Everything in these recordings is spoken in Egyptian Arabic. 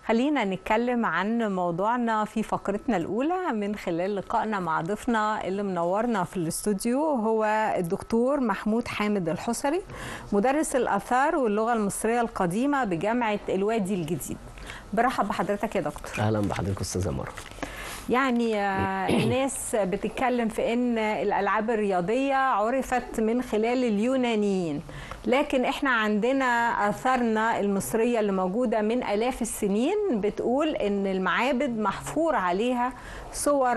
خلينا نتكلم عن موضوعنا في فقرتنا الأولى من خلال لقائنا مع ضيفنا اللي منورنا في الاستوديو هو الدكتور محمود حامد الحصري مدرس الآثار واللغة المصرية القديمة بجامعة الوادي الجديد برحب بحضرتك يا دكتور اهلا بحضرتك استاذه مروه يعني الناس بتتكلم في ان الالعاب الرياضيه عرفت من خلال اليونانيين لكن احنا عندنا اثارنا المصريه اللي موجوده من الاف السنين بتقول ان المعابد محفور عليها صور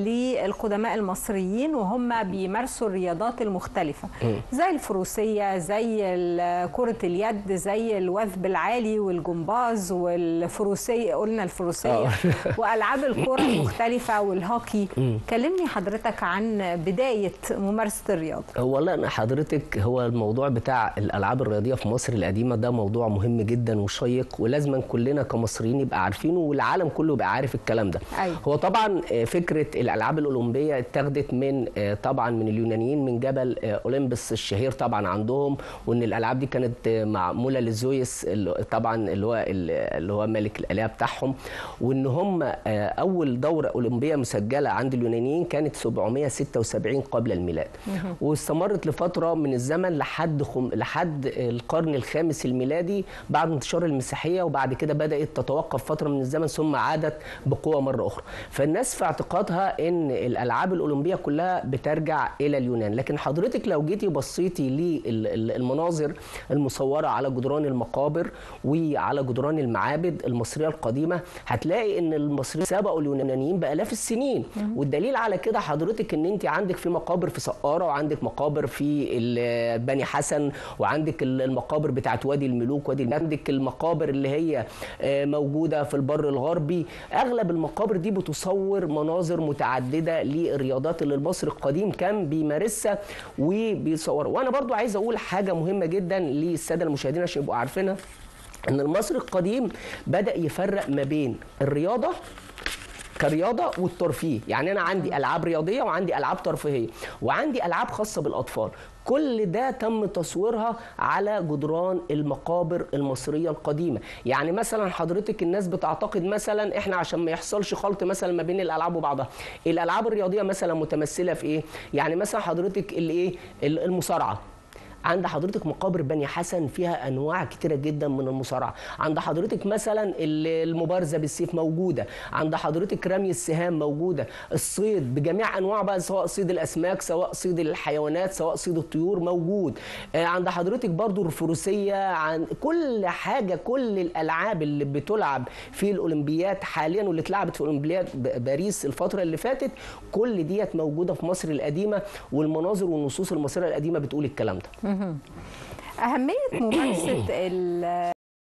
للقدماء المصريين وهم بيمارسوا الرياضات المختلفه زي الفروسيه زي كره اليد زي الوثب العالي والجمباز والفروسيه قلنا الفروسيه والعاب الكره المختلفه والهوكي كلمني حضرتك عن بدايه ممارسه الرياضه هو لا حضرتك هو الموضوع بتاع الالعاب الرياضيه في مصر القديمه ده موضوع مهم جدا وشيق ولازم كلنا كمصريين يبقى عارفينه والعالم كله يبقى عارف الكلام ده أيوة. هو طبعا فكره الالعاب الاولمبيه اتخذت من طبعا من اليونانيين من جبل اولمبس الشهير طبعا عندهم وان الالعاب دي كانت معموله لزويس طبعا اللي هو اللي هو ملك الالهه بتاعهم وان هم اول دوره اولمبيه مسجله عند اليونانيين كانت 776 قبل الميلاد واستمرت لفتره من الزمن لحد خم... لحد القرن الخامس الميلادي بعد انتشار المسيحيه وبعد كده بدات تتوقف فتره من الزمن ثم عادت بقوه مره اخرى فالناس في اعتقادها ان الالعاب الاولمبيه كلها بترجع الى اليونان لكن حضرتك لو جيتي بصيتي للمناظر المصوره على جدران المقابر وعلى جدران المعابد المصريه القديمه هتلاقي ان المصريين سبقوا اليونانيين بالاف السنين والدليل على كده حضرتك ان انت عندك في مقابر في سقاره وعندك مقابر في بني حسن وعندك المقابر بتاعت وادي الملوك وادي عندك المقابر اللي هي موجوده في البر الغربي اغلب المقابر دي بتصور مناظر متعدده للرياضات اللي المصري القديم كان بيمارسها وبيصورها وانا برضو عايز اقول حاجه مهمه جدا للساده المشاهدين عشان يبقوا عارفينها ان المصري القديم بدا يفرق ما بين الرياضه كرياضه والترفيه يعني انا عندي العاب رياضيه وعندي العاب ترفيهيه وعندي العاب خاصه بالاطفال كل ده تم تصويرها على جدران المقابر المصريه القديمه يعني مثلا حضرتك الناس بتعتقد مثلا احنا عشان ما يحصلش خلط مثلا ما بين الالعاب وبعضها الالعاب الرياضيه مثلا متمثله في ايه يعني مثلا حضرتك الايه المصارعه عند حضرتك مقابر بني حسن فيها انواع كتيره جدا من المصارعه عند حضرتك مثلا المبارزه بالسيف موجوده عند حضرتك رمي السهام موجوده الصيد بجميع انواع بقى سواء صيد الاسماك سواء صيد الحيوانات سواء صيد الطيور موجود عند حضرتك برضو الفروسيه عن كل حاجه كل الالعاب اللي بتلعب في الاولمبياد حاليا واللي اتلعبت في اولمبياد باريس الفتره اللي فاتت كل ديت موجوده في مصر القديمه والمناظر والنصوص المصريه القديمه بتقول الكلام ده أهمية ممارسة